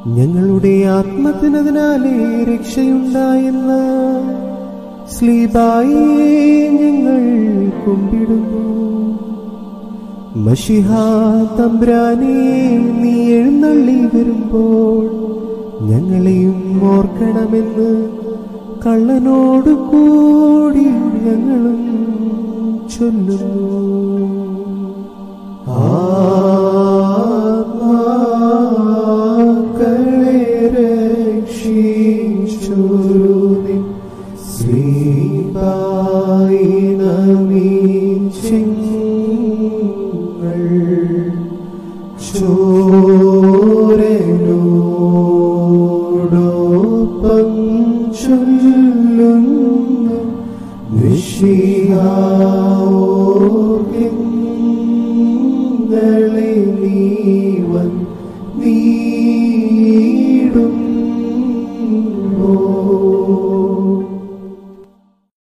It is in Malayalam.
ഞങ്ങളുടെ ആത്മത്തിനതിനാലേ രക്ഷയുണ്ടായെന്ന് സ്ലീബായി ഞങ്ങൾ കുമ്പിടുന്നു മഷിഹ തമ്പ്രാനെ നീ എഴുന്നള്ളി വരുമ്പോൾ ഞങ്ങളെയും ഓർക്കണമെന്ന് കള്ളനോട് കൂടി ഞങ്ങളും ചൊല്ലുന്നു ആത്മാക്കളെ രക്ഷിച്ചുരുതി ശ്രീപായി നമീച്ചിങ്ങൾ ചോരനോടൊപ്പം ചൊല്ലുന്നു വിഷിയാവോർഗങ്ങളെ നീവൻ നീ